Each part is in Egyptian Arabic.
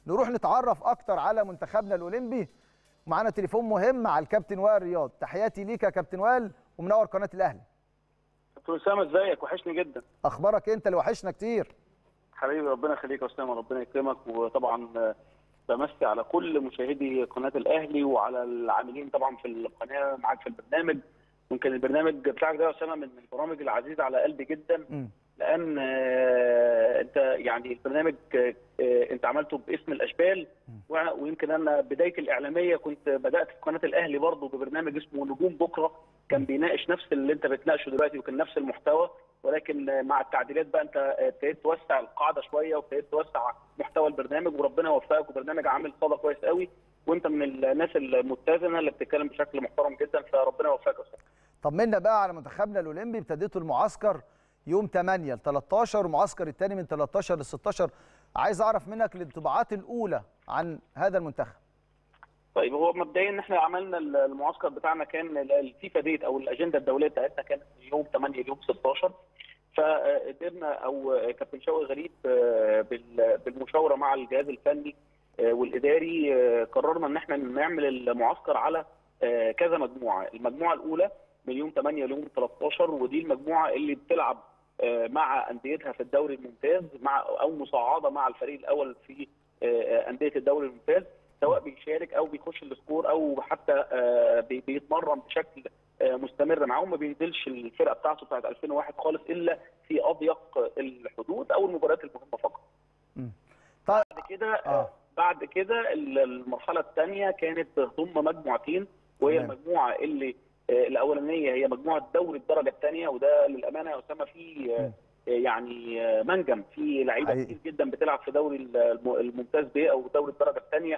نروح نتعرف اكتر على منتخبنا الاولمبي معانا تليفون مهم مع الكابتن وائل رياض تحياتي ليك يا كابتن وائل ومنور قناه الاهلي كابتن اسامه ازيك وحشني جدا اخبارك انت اللي وحشنا كتير حبيبي ربنا يخليك يا اسامه ربنا يكرمك وطبعا بمسي على كل مشاهدي قناه الاهلي وعلى العاملين طبعا في القناه معاك في البرنامج ممكن البرنامج بتاعك ده يا اسامه من البرامج العزيزه على قلبي جدا م. لان آه، انت يعني البرنامج آه، انت عملته باسم الاشبال و- ويمكن انا بدايه الاعلاميه كنت بدات في قناه الاهلي برضه ببرنامج اسمه نجوم بكره كان بيناقش نفس اللي انت بتناقشه دلوقتي وكان نفس المحتوى ولكن آه، مع التعديلات بقى انت آه، ابتديت توسع القاعده شويه وابتديت توسع محتوى البرنامج وربنا يوفقك وبرنامج عامل صدى كويس قوي وانت من الناس المتزنه اللي بتتكلم بشكل محترم جدا فربنا يوفقك يا استاذ طمنا بقى على منتخبنا الاولمبي ابتديتوا المعسكر يوم 8 ل 13 والمعسكر الثاني من 13 ل 16 عايز اعرف منك الانطباعات الاولى عن هذا المنتخب طيب هو مبدئيا ان احنا عملنا المعسكر بتاعنا كان الفيفا ديت او الاجنده الدوليه بتاعتنا كانت يوم 8 ليوم 16 فقدرنا او كابتن شوقي غريب آه، بال- بالمشاوره مع الجهاز الفني آه، والاداري آه، قررنا ان احنا نعمل المعسكر على آه، كذا مجموعه، المجموعه الاولى من يوم 8 ليوم 13 ودي المجموعه اللي بتلعب آه، مع انديتها في الدوري الممتاز مع او مصعده مع الفريق الاول في آه، انديه الدوري الممتاز سواء بيشارك او بيخش السكور او حتى آه، بي- بيتمرن بشكل آه، مستمر معاهم ما بينزلش الفرقه بتاعته بتاعت 2001 خالص الا في اضيق الحدود او المباريات المهمه فقط. مم. طيب بعد كده آه. آه. بعد كده ال- المرحله الثانيه كانت تضم مجموعتين وهي تمام. المجموعه اللي آه، الاولانيه هي مجموعه دوري الدرجه الثانيه وده للامانه يا اسامه في آه، مم. يعني آه، منجم في لعيبه حقيقي. كتير جدا بتلعب في دوري الم- الممتاز ب او دوري الدرجه الثانيه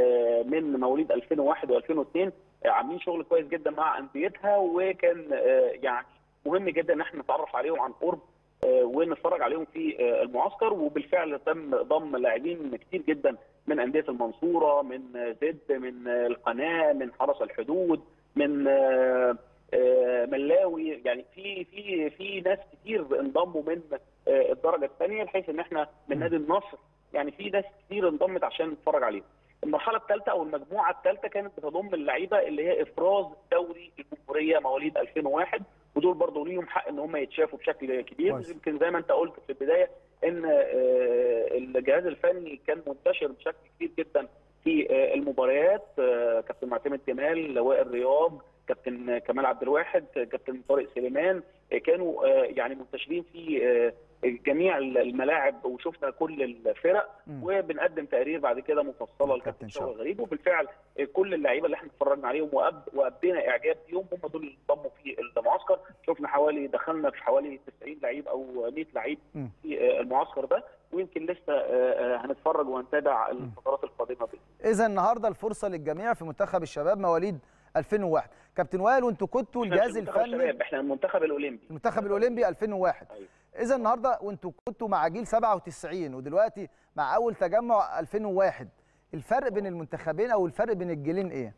من مواليد 2001 و2002 عاملين شغل كويس جدا مع انديتها وكان آه، يعني مهم جدا ان احنا نتعرف عليهم عن قرب آه، ونتفرج عليهم في آه، المعسكر وبالفعل تم ضم لاعبين كتير جدا من انديه المنصوره من آه، زد من آه، القناه من حرس الحدود من آه، آه، ملاوي يعني في في في ناس كتير انضموا من آه، الدرجه الثانيه بحيث ان احنا من م. نادي النصر يعني في ناس كتير انضمت عشان نتفرج عليهم. المرحله الثالثه او المجموعه الثالثه كانت بتضم اللعيبه اللي هي افراز دوري الجمهوريه مواليد 2001 ودول برضه ليهم حق ان هم يتشافوا بشكل كبير كويس. يمكن زي ما انت قلت في البدايه ان آه، الجهاز الفني كان منتشر بشكل كبير جدا في آه، المباريات آه، كابتن معتمد جمال وائل رياض كابتن كمال عبد الواحد كابتن طارق سليمان آه، كانوا آه، يعني منتشرين في آه، جميع الملاعب وشفنا كل الفرق مم. وبنقدم تقرير بعد كده مفصله كابتن لكابتن شوقي. شوقي غريب وبالفعل كل اللعيبه اللي احنا اتفرجنا عليهم وأب وابدينا اعجاب بيهم هم دول اللي انضموا في المعسكر شفنا حوالي دخلنا في حوالي 90 لعيب او 100 لعيب مم. في آه، المعسكر ده ويمكن لسه آه، آه، هنتفرج وهنتابع الفترات القادمه بيه. اذا النهارده الفرصه للجميع في منتخب الشباب مواليد 2001 كابتن وائل وانتوا كنتوا إحنا الجهاز مش منتخب الفني الشباب، احنا المنتخب الاولمبي المنتخب الاولمبي 2001 أيوة. اذا النهارده وانتوا كنتوا مع جيل 97 ودلوقتي مع اول تجمع 2001 الفرق بين المنتخبين او الفرق بين الجيلين ايه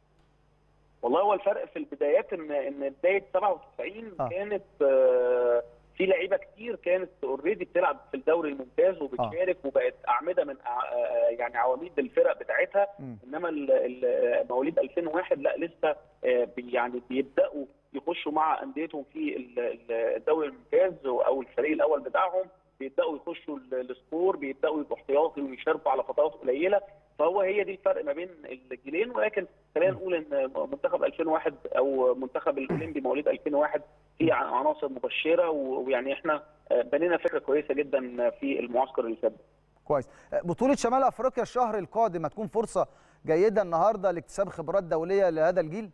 والله هو الفرق في البدايات ان ان بدايه 97 آه. آه. كانت آه، في لعيبه كتير كانت اوريدي بتلعب في الدوري الممتاز وبتشارك وبقت اعمده من أع- آه، يعني عواميد الفرق بتاعتها مم. انما ال- ال- مواليد 2001 لا لسه آه، بي- يعني بيبداوا يخشوا مع انديتهم في ال- ال- الدوري الممتاز او الفريق الاول بتاعهم بيبداوا يخشوا ال- السكور بيبداوا يبقوا احتياطي ويشاركوا على فترات قليله فهو هي دي الفرق ما بين الجيلين ولكن خلينا نقول ان منتخب 2001 او منتخب الاولمبي مواليد 2001 فيه عناصر مبشره و- ويعني احنا آه، بنينا فكره كويسه جدا في المعسكر اللي فات كويس بطوله شمال افريقيا الشهر القادم هتكون فرصه جيده النهارده لاكتساب خبرات دوليه لهذا الجيل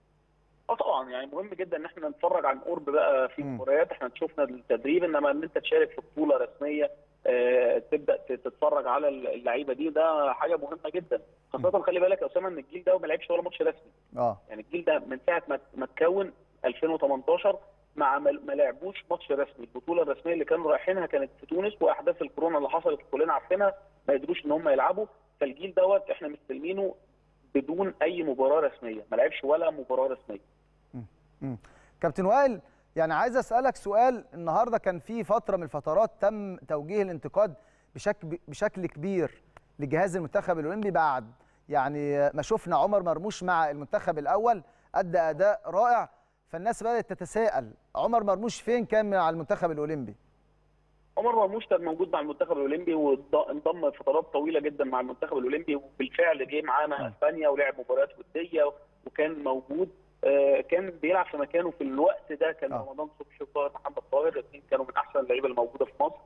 اه طبعا يعني مهم جدا ان احنا نتفرج عن قرب بقى في مم. مباريات احنا شفنا التدريب انما ان انت تشارك في بطوله رسميه آه، تبدا ت- تتفرج على اللعيبه دي ده حاجه مهمه جدا خاصه خلي بالك يا اسامه ان الجيل ده ما لعبش ولا ماتش رسمي اه يعني الجيل ده من ساعه ما ما اتكون 2018 مع ما ما لعبوش ماتش رسمي البطوله الرسميه اللي كانوا رايحينها كانت في تونس واحداث الكورونا اللي حصلت كلنا عارفينها ما قدروش ان هم يلعبوا فالجيل دوت احنا مستلمينه بدون اي مباراه رسميه ما لعبش ولا مباراه رسميه مم. كابتن وائل يعني عايز اسالك سؤال النهارده كان في فتره من الفترات تم توجيه الانتقاد بشكل بشكل كبير لجهاز المنتخب الاولمبي بعد يعني ما شفنا عمر مرموش مع المنتخب الاول ادى اداء رائع فالناس بدات تتساءل عمر مرموش فين كان مع المنتخب الاولمبي عمر مرموش كان موجود مع المنتخب الاولمبي وانضم فترات طويله جدا مع المنتخب الاولمبي وبالفعل جه معانا اسبانيا ولعب مباريات وديه وكان موجود كان بيلعب في مكانه في الوقت ده كان آه. رمضان صبحي وطاهر محمد طاهر الاثنين كانوا من احسن اللعيبه الموجوده في مصر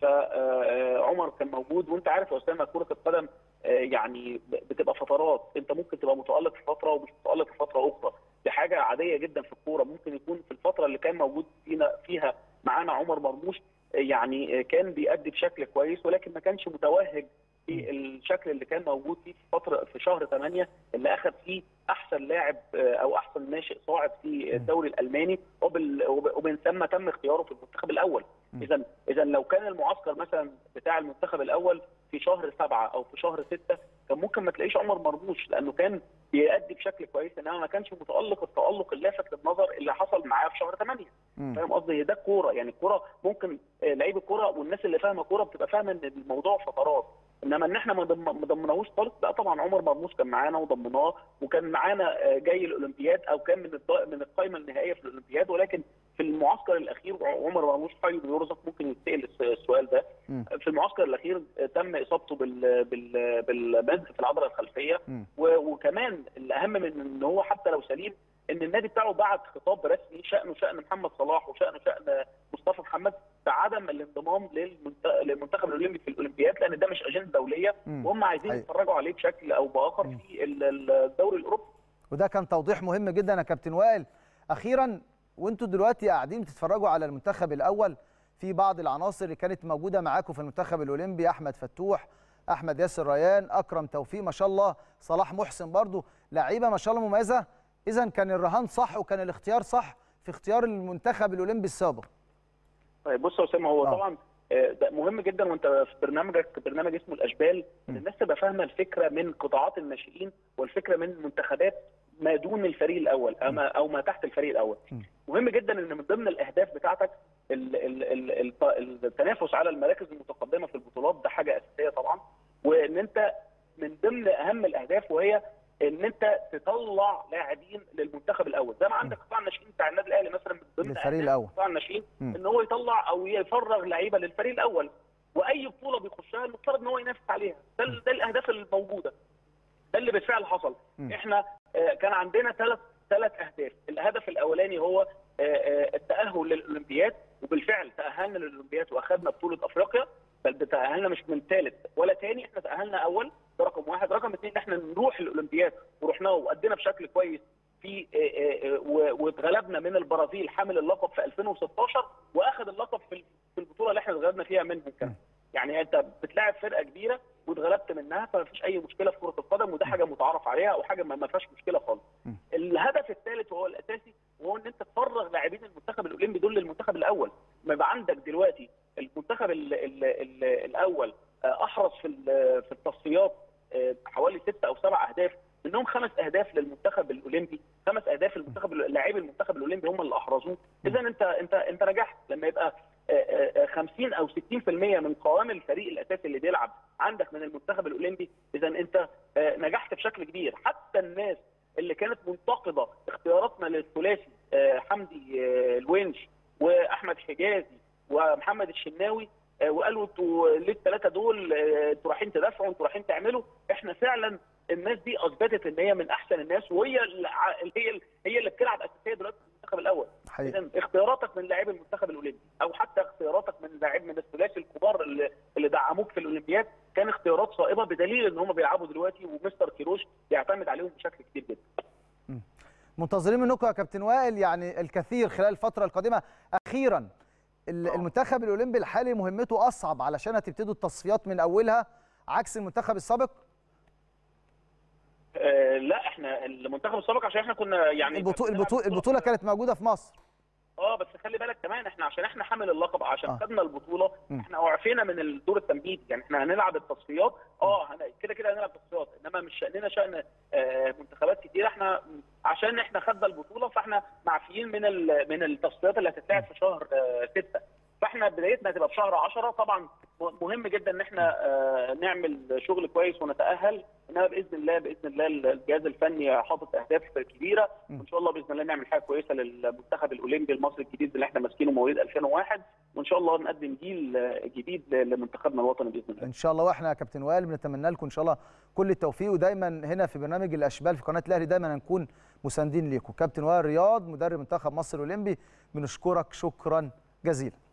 فعمر كان موجود وانت عارف يا اسامه كره القدم يعني بتبقى فترات انت ممكن تبقى متالق في فتره ومش متالق في فتره اخرى دي حاجه عاديه جدا في الكوره ممكن يكون في الفتره اللي كان موجود فينا فيها معانا عمر مرموش يعني كان بيأدي بشكل كويس ولكن ما كانش متوهج بالشكل اللي كان موجود فيه في فتره في شهر 8 اللي اخذ فيه احسن لاعب او احسن ناشئ صاعد في الدوري الالماني ومن ثم تم اختياره في المنتخب الاول اذا اذا لو كان المعسكر مثلا بتاع المنتخب الاول في شهر سبعه او في شهر سته كان ممكن ما تلاقيش عمر مرموش لانه كان بيأدي بشكل كويس انما ما كانش متالق التالق اللافت للنظر اللي حصل معاه في شهر 8 فاهم قصدي ده الكوره يعني الكوره ممكن لعيب الكوره والناس اللي فاهمه كوره بتبقى فاهمه ان الموضوع فترات انما ان احنا ما ضمناهوش خالص لا طبعا عمر مرموش كان معانا وضمناه وكان معانا جاي الاولمبياد او كان من من القائمه النهائيه في الاولمبياد ولكن في المعسكر الاخير عمر مرموش حي بيرزق ممكن يتسال السؤال ده في المعسكر الاخير تم اصابته بال بال بالمزق في العضله الخلفيه وكمان الاهم من ان هو حتى لو سليم ان النادي بتاعه بعت خطاب رسمي شانه شان محمد صلاح وشانه شان مصطفى محمد بعدم الانضمام للمنتخب الاولمبي في الاولمبياد لان ده مش اجنده دوليه وهم عايزين يتفرجوا عليه بشكل او باخر في الدوري الاوروبي وده كان توضيح مهم جدا يا كابتن وائل اخيرا وانتوا دلوقتي قاعدين بتتفرجوا على المنتخب الاول في بعض العناصر اللي كانت موجوده معاكم في المنتخب الاولمبي احمد فتوح احمد ياسر ريان اكرم توفيق ما شاء الله صلاح محسن برضو لعيبه ما شاء الله مميزه اذا كان الرهان صح وكان الاختيار صح في اختيار المنتخب الاولمبي السابق طيب بص يا اسامه هو آه. طبعا ده مهم جدا وانت في برنامجك برنامج اسمه الاشبال ان الناس تبقى فاهمه الفكره من قطاعات الناشئين والفكره من منتخبات ما دون الفريق الاول أما او ما تحت الفريق الاول مهم جدا ان من ضمن الاهداف بتاعتك التنافس على المراكز المتقدمه في البطولات ده حاجه اساسيه طبعا وان انت من ضمن اهم الاهداف وهي ان انت تطلع لاعبين للمنتخب الاول زي ما عندك قطاع الناشئين بتاع النادي الاهلي مثلا من ضمن الفريق الاول قطاع الناشئين ان هو يطلع او يفرغ لعيبه للفريق الاول واي بطوله بيخشها المفترض ان هو ينافس عليها ده, ده الاهداف الموجوده ده اللي بالفعل حصل م. احنا كان عندنا ثلاث ثلاث اهداف الهدف الاولاني هو التاهل للاولمبياد وبالفعل تاهلنا للاولمبياد واخذنا بطوله افريقيا بل تاهلنا مش من ثالث ولا ثاني احنا تاهلنا اول ده رقم واحد رقم اثنين احنا نروح الاولمبياد ورحنا وادينا بشكل كويس في واتغلبنا من البرازيل حامل اللقب في 2016 واخذ اللقب في البطوله اللي احنا اتغلبنا فيها منهم كان يعني انت بتلاعب فرقه كبيره واتغلبت منها فما فيش اي مشكله في كره القدم وده حاجه متعارف عليها او حاجه ما فيهاش مشكله خالص. الهدف الثالث وهو الاساسي وهو ان انت تفرغ لاعبين المنتخب الاولمبي دول للمنتخب الاول، ما يبقى عندك دلوقتي المنتخب ال ال ال الاول احرز في في التصفيات حوالي ست او سبع اهداف منهم خمس اهداف للمنتخب الاولمبي، خمس اهداف المنتخب لاعبي المنتخب الاولمبي هم اللي احرزوه، اذا انت انت انت نجحت لما يبقى 50 او 60% من قوام الفريق الاساسي اللي بيلعب عندك من المنتخب الاولمبي اذا انت نجحت بشكل كبير حتى الناس اللي كانت منتقده اختياراتنا للثلاثي حمدي الونش واحمد حجازي ومحمد الشناوي وقالوا انتوا ليه الثلاثه دول انتوا رايحين تدافعوا انتوا رايحين تعملوا احنا فعلا الناس دي اثبتت ان هي من احسن الناس وهي هي هي اللي بتلعب اساسيه دلوقتي في المنتخب الاول اذا اختياراتك من لاعبي المنتخب الاولمبي او حتى اختياراتك من لاعب من الثلاثي الكبار اللي, اللي دعموك في الاولمبياد كان اختيارات صائبه بدليل ان هم بيلعبوا دلوقتي ومستر كيروش بيعتمد عليهم بشكل كبير جدا. منتظرين منكم يا كابتن وائل يعني الكثير خلال الفتره القادمه اخيرا المنتخب الاولمبي الحالي مهمته اصعب علشان هتبتدوا التصفيات من اولها عكس المنتخب السابق آه لا احنا المنتخب السابق عشان احنا كنا يعني البطوله البطوله, البطولة كانت موجوده في مصر اه بس خلي بالك كمان احنا عشان احنا حامل اللقب عشان خدنا آه. البطوله احنا اعفينا من الدور التمهيدي يعني احنا هنلعب التصفيات اه كده كده هنلعب تصفيات انما مش شاننا شان آه منتخبات كتير احنا عشان احنا خدنا البطوله فاحنا معفيين من من التصفيات اللي هتتلعب في شهر 6 آه فاحنا بدايتنا هتبقى في شهر 10 طبعا مهم جدا ان احنا نعمل شغل كويس ونتاهل انما باذن الله باذن الله الجهاز الفني حاطط اهداف كبيره وان شاء الله باذن الله نعمل حاجه كويسه للمنتخب الاولمبي المصري الجديد اللي احنا ماسكينه مواليد 2001 وان شاء الله نقدم جيل جديد لمنتخبنا الوطني باذن الله. ان شاء الله واحنا يا كابتن وائل بنتمنى لكم ان شاء الله كل التوفيق ودايما هنا في برنامج الاشبال في قناه الاهلي دايما هنكون مساندين ليكم. كابتن وائل رياض مدرب منتخب مصر الاولمبي بنشكرك شكرا جزيلا.